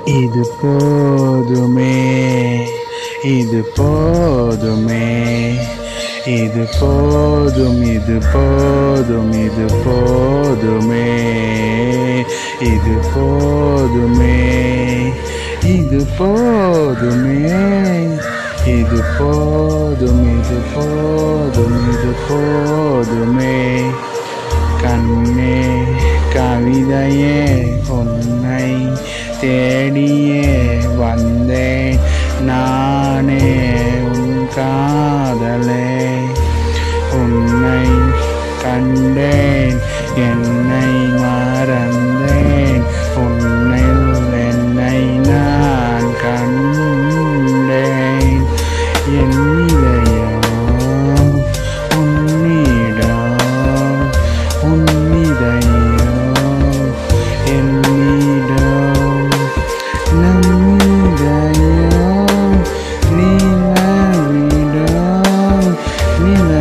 இது போதுமே இது போதுமே இது போதும் இது போதும் இது போதுமே இது போதுமே இது போதுமே இது போதும் இது போதும் இது போதுமே கண்ணே கவிதையே உன்னை தேடியே வந்தேன் நானே உன் காதலே உன்னை கண்டேன் என்னை மறந்தேன் உன்னில் என்னை நான் கண்டேன் என் இதயம் உன்னிடம் உன்னிதயம் என்னிடம் நம்மிதயம் நிலவிடம் நில